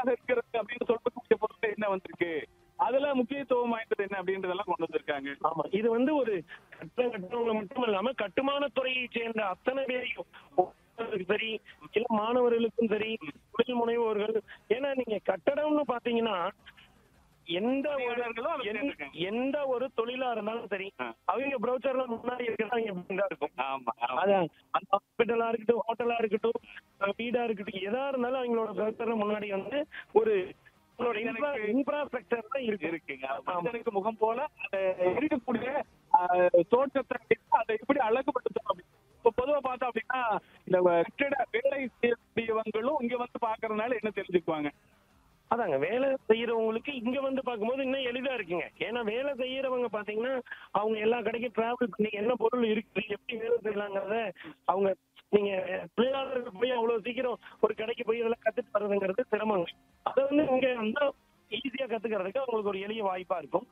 உறுதியாக இருக்கிறது அப்படின்னு சொல்லக்கூடிய பொருள் என்ன வந்திருக்கு அதுல முக்கியத்துவம் வாய்ந்தது என்ன அப்படின்றதெல்லாம் கொண்டு வந்திருக்காங்க ஆமா இது வந்து ஒரு கட்டண கட்டணங்களை மட்டும் இல்லாம கட்டுமான துறையை சேர்ந்த அத்தனை பேரையும் ஒவ்வொருத்தருக்கும் சரி இல்ல மாணவர்களுக்கும் சரி தொழில் முனைவோர்கள் ஏன்னா நீங்க கட்டடம்னு பாத்தீங்கன்னா எந்த ஒரு பணியாளர்களும் அதுல எந்த- சேர்ந்திருக்காங்க. எந்த ஒரு தொழிலா இருந்தாலும் சரி ஆ. அவங்க ப்ரௌச்சர்ல முன்னாடி இருக்கிறதா அவங்க தான் இருக்கும் ஆமா ஆமா. அதான் அந்த ஹாஸ்பிட்டலா இருக்கட்டும் ஹோட்டலா இருக்கட்டும் அஹ் வீடா இருக்கட்டும் எதா இருந்தாலும் அவங்களோட ப்ரௌச்சர்ல முன்னாடி வந்து ஒரு எனக்கு- இன்ஃப்ராஸ்ட்ரக்சர் தான் இருக்கு இருக்குங்க மனிதனுக்கு முகம் போல அந்த இருக்கக்கூடிய ஆஹ், தோற்றத்தை அதை எப்படி அழகுபடுத்தணும் அப்படி இப்போ பொதுவா பார்த்தோம் அப்படின்னா இந்த கட்டிட வேலை செய்யக்கூடியவங்களும் இங்க வந்து பாக்குறதுனால என்ன தெரிஞ்சுக்குவாங்க அதாங்க வேலை செய்யறவங்களுக்கு இங்க வந்து பார்க்கும்போது இன்னும் எளிதா இருக்குங்க ஏன்னா வேலை செய்யறவங்க பாத்தீங்கன்னா அவங்க எல்லா கடைக்கும் டிராவல் பண்ணி என்ன பொருள் இருக்குது எப்படி வேலை செய்யலாங்கிறத அவங்க நீங்க தொழிலாளர்கள் போய் அவ்வளவு சீக்கிரம் ஒரு கடைக்கு போய் இதெல்லாம் கத்துட்டு வர்றதுங்கிறது சிரமங்க அதை வந்து இங்க வந்து ஈஸியா கத்துக்கிறதுக்கு அவங்களுக்கு ஒரு எளிய வாய்ப்பா இருக்கும்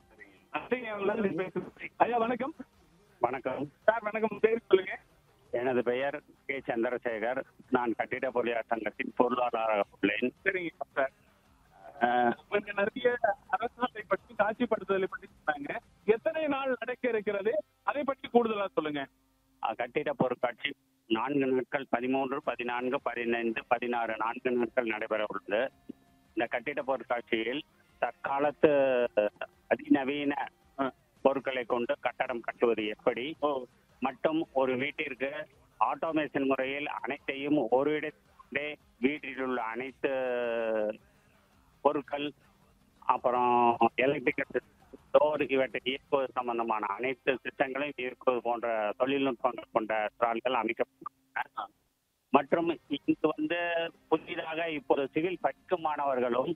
ஐயா வணக்கம் வணக்கம் சார் வணக்கம் பேர் சொல்லுங்க எனது பெயர் கே சந்திரசேகர் நான் கட்டிட பொறியாளர் சங்கத்தின் பொருளாளராக உள்ளேன் சரிங்க சார் அஹ், இவங்க நிறைய அரசாங்கத்தை பற்றி காட்சிப்படுத்துதலை பற்றி சொன்னாங்க எத்தனை நாள் நடக்க இருக்கிறது அதை பற்றி கூடுதலா சொல்லுங்க அஹ், கட்டிட பொருட்காட்சி நான்கு நாட்கள் பதிமூன்று பதினான்கு பதினைந்து பதினாறு நான்கு நாட்கள் நடைபெற உள்ளது இந்த கட்டிட பொருட்காட்சியில் தற்காலத்து அதிநவீன அஹ், பொருட்களை கொண்டு கட்டடம் கட்டுவது எப்படி மற்றும் ஒரு வீட்டிற்கு ஆட்டோமேஷன் முறையில் அனைத்தையும் ஒரு இடத்திலே வீட்டில் உள்ள அனைத்து பொருட்கள் அப்புறம் எலக்ட்ரிக்கல் டோர் இவற்றை இயக்குவது சம்பந்தமான அனைத்து திட்டங்களையும் இயக்குவது போன்ற தொழில்நுட்பங்கள் கொண்ட ஸ்டால்கள் அமைக்கப்பட்டுள்ளன மற்றும் இங்கு வந்து புதிதாக இப்போது சிவில் படிக்கும் மாணவர்களும்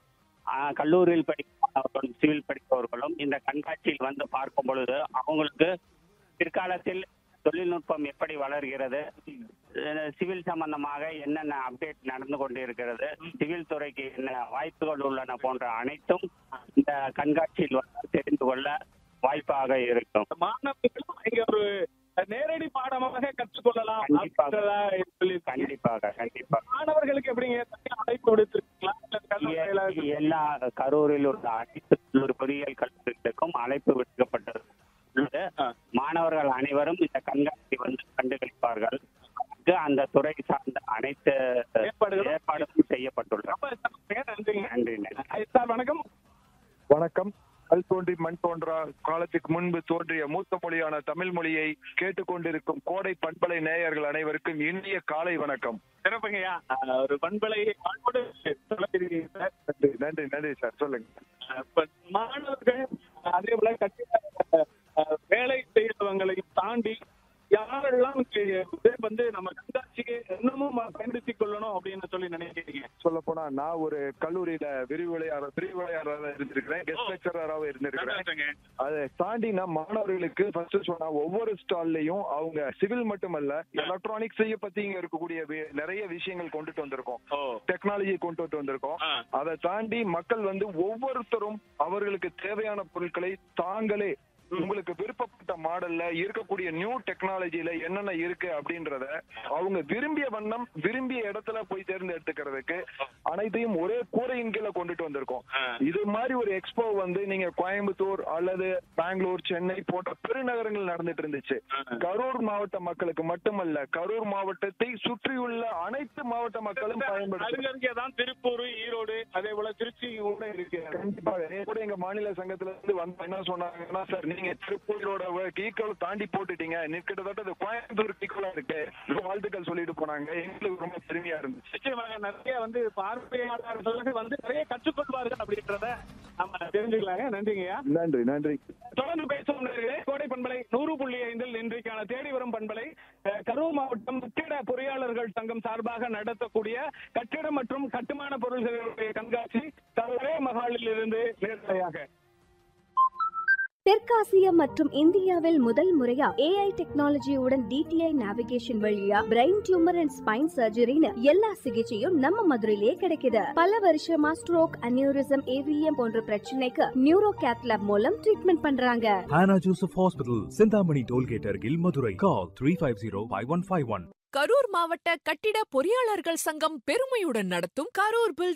ஆஹ், கல்லூரியில் படிக்கும் மாணவர்களும் சிவில் படிப்பவர்களும் இந்த கண்காட்சியில் வந்து பார்க்கும் பொழுது அவங்களுக்கு பிற்காலத்தில் தொழில்நுட்பம் எப்படி வளர்கிறது அஹ் சிவில் சம்பந்தமாக என்னென்ன அப்டேட் நடந்து கொண்டிருக்கிறது சிவில் துறைக்கு என்ன வாய்ப்புகள் உள்ளன போன்ற அனைத்தும் இந்த கண்காட்சியில் வந்து தெரிந்து கொள்ள வாய்ப்பாக இருக்கும் மாணவர்களும் இங்க ஒரு நேரடி பாடமாக கற்றுக்கொள்ளலாம் கண்டிப்பாக. அப்படின்றதா சொல்லியிருக்காங்க. கண்டிப்பாக கண்டிப்பாக மாணவர்களுக்கு எப்படிங்க தனியா அழைப்பு விடுத்திருக்கீங்களா இல்ல கல்லூரி எ- செயலாளர் எல்லா கரூரில் உள்ள அனைத்து கல்லூரி பொறியியல் கல்லூரிகளுக்கும் அழைப்பு விடுக்கப்பட்டது உள்ளது. மாணவர்கள் அனைவரும் இந்த கண்காட்சி வந்து கண்டுகளிப்பார்கள் அதற்கு அந்த துறை சார்ந்த அனைத்து ஏற்பாடுகளும் ஏற்பாடுகளும் செய்யப்பட்டுள்ளன ரொம்ப சந்தோஷங்க. நன்றிங்க நன்றி நன்றி ஐ- சார் வணக்கம் வணக்கம் கல் தோன்றி மண் தோன்றா காலத்துக்கு முன்பு தோன்றிய மூத்த மொழியான தமிழ் மொழியை கேட்டுக்கொண்டிருக்கும் கோடை பண்பலை நேயர்கள் அனைவருக்கும் இனிய காலை வணக்கம் சிறப்புங்கய்யா அஹ், ஒரு பண்பலை வாழ்வோடு சொல்லியிருக்கீங்க சார் நன்றி நன்றி நன்றி சார் சொல்லுங்க அஹ், இப்ப மாணவர்கள் அதே போல கட்டிட அஹ், வேலை செய்யறவங்களையும் தாண்டி யாரெல்லாம் இங்க வந்து நம்ம கண்காட்சிக்கு இன்னமும் பயன்படுத்திக் கொள்ளணும் அப்படின்னு சொல்லி நினைக்கிறீங்க சொல்ல போனா நான் ஒரு கல்லூரியில விரிவுரையாளர் விரிவுரையாளராக இருந்திருக்கிறேன் கெஸ்ட் லெக்சராக இருந்திருக்கிறேன் சந்தோஷங்க. அதை தாண்டி நான் மாணவர்களுக்கு ஃபர்ஸ்ட் சொன்னா ஒவ்வொரு ஸ்டால்லயும் அவங்க சிவில் மட்டுமல்ல எலக்ட்ரானிக்ஸ் பத்தி இங்க இருக்கக்கூடிய வி- நிறைய விஷயங்கள் கொண்டுட்டு வந்திருக்கோம் ஓ டெக்னாலஜி கொண்டுட்டு வந்திருக்கோம் ஆ. அதை தாண்டி மக்கள் வந்து ஒவ்வொருத்தரும் அவர்களுக்கு தேவையான பொருட்களை தாங்களே உங்களுக்கு விருப்பப்பட்ட மாடல்ல இருக்கக்கூடிய நியூ டெக்னாலஜில என்னென்ன இருக்கு அப்படின்றத அவங்க விரும்பிய வண்ணம் விரும்பிய இடத்துல போய் தேர்ந்தெடுத்துக்கிறதுக்கு அனைத்தையும் ஒரே கூரையின் கீழே கொண்டுட்டு வந்திருக்கோம் ஆ. இது மாதிரி ஒரு எக்ஸ்போ வந்து நீங்க கோயம்புத்தூர் அல்லது பெங்களூர் சென்னை போன்ற பெருநகரங்கள் நடந்துட்டு இருந்துச்சு கரூர் மாவட்ட மக்களுக்கு மட்டுமல்ல கரூர் மாவட்டத்தை சுற்றியுள்ள அனைத்து மாவட்ட மக்களும் பயன்படுத்த அருகருகே தான் திருப்பூர் ஈரோடு அதே போல திருச்சி கூட இருக்கு கண்டிப்பாக நேத்து கூட எங்க மாநில சங்கத்துல இருந்து வந்து என்ன சொன்னாங்கன்னா சார் நீங்க திருப்பூரோட ஈக்குவல் தாண்டி போட்டுட்டீங்க நீ கிட்டத்தட்ட அது கோயம்புத்தூர் ஈக்குவலா இருக்கு ரொம்ப வாழ்த்துக்கள் சொல்லிட்டு போனாங்க எங்களுக்கு ரொம்ப பெருமையா இருந்துச்சு நிச்சயமாக நிறைய வந்து பார்வையாளர்கள் வந்து நிறைய கற்றுக்கொள்வார்கள் அப்படின்றத நம்ம தெரிஞ்சுக்கலாங்க நன்றிங்கய்யா நன்றி நன்றி தொடர்ந்து பேசும் நேயர்களே, கோடை பண்பலை நூறு புள்ளி ஐந்தில் இன்றைக்கான தேடி வரும் பண்பலை அஹ், கரூர் மாவட்டம் கட்டிட பொறியாளர்கள் சங்கம் சார்பாக நடத்தக்கூடிய கட்டிடம் மற்றும் கட்டுமான பொருள்களுடைய கண்காட்சி கரூரே மகாலில் இருந்து நேரலையாக தெற்காசிய மற்றும் இந்தியாவில் முதல் முறையா ஏஐ டெக்னாலஜியுடன் டிடிஐ நேவிகேஷன் வழியா பிரெயின் டியூமர் அண்ட் ஸ்பைன் சர்ஜரின்னு எல்லா சிகிச்சையும் நம்ம மதுரையிலே கிடைக்குது பல வருஷமா ஸ்ட்ரோக் அனியூரிசம் ஏவிஎம் போன்ற பிரச்சனைக்கு நியூரோ கேத்லாப் மூலம் ட்ரீட்மெண்ட் பண்றாங்க Hannah Joseph Hospital, Sindhamani Tollgate அருகில் Madurai call three five zero five one five one Karur மாவட்ட கட்டிட பொறியாளர்கள் சங்கம் பெருமையுடன் நடத்தும் கரூர் பில்